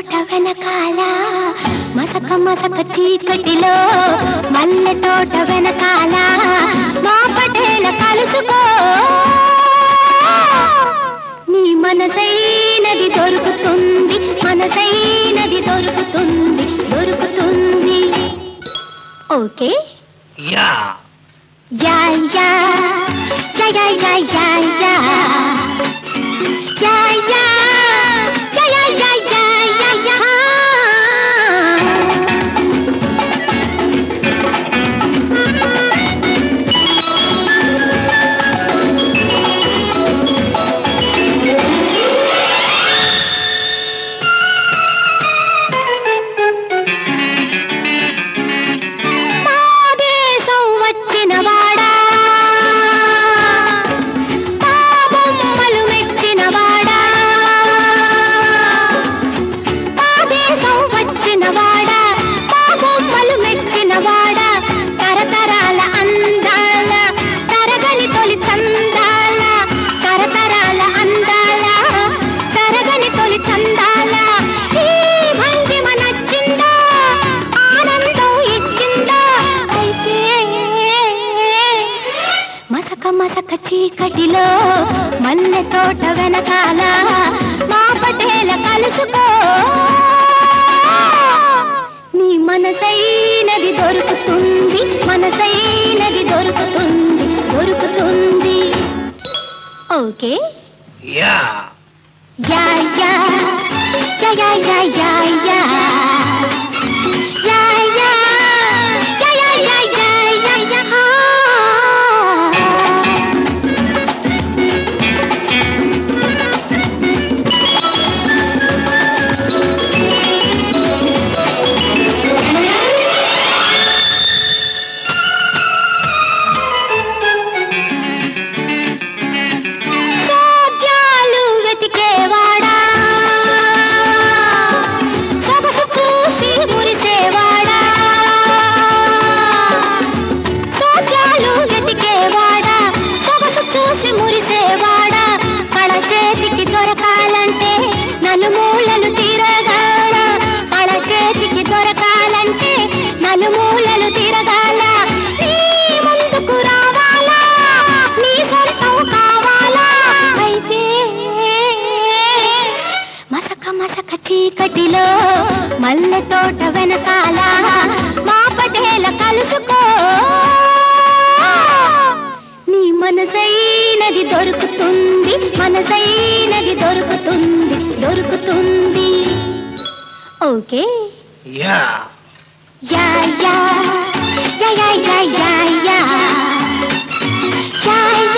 తోట వెనకాల మసక మసక చీకటిలో మల్లె తోట వెనకాల మా పటేల కలుసుకో నీ మనసైనది దొరుకుతుంది మనసైనది దొరుకుతుంది దొరుకుతుంది ఓకే యా యా యా యా యా యా యా యా యా యా యా యా యా యా యా యా మా దేశం వచ్చిన వాడా మా బొమ్మలు మెచ్చిన వాడా మా దేశం వచ్చిన వాడా మా బొమ్మలు మెచ్చిన వాడా తరతరాల అందాల తరగని తొలి చందాల తరతరాల అందాల తరగని తొలి చందాల ఈ భంగిమ నచ్చిందా ఆనందం ఇచ్చిందా అయితే మసక మసక చీకటిలో మల్లె తోట వెనకాల మా పటేల కలుసుకో నీ మనసైనది దొరుకుతుంది మనసైనది దొరుకుతుంది దొరుకుతుంది ఓకే యా యా యా యా యా యా యా యా యా యా యా యా యా యా యా యా సోద్యాలు వెతికేవాడా సొగసు చూసి మురిసేవాడా సోద్యాలు వెతికేవాడా సొగసు చూసి మురిసేవాడా కళ చేతికి దొరకాలంటే నలుమూలలు తిరగాల కళ చేతికి దొరకాలంటే నలుమూలలు తిరగాల నీ ముందుకు రావాలా నీ సొంతం కావాలా అయితే మసక మసక చీకటిలో మల్లె తోట వెనకాల మా పటేల కలుసుకో నీ మనసైనది దొరుకుతుంది మనసైనది దొరుకుతుంది దొరుకుతుంది ఓకే యా యా యా యా యా యా యా యా యా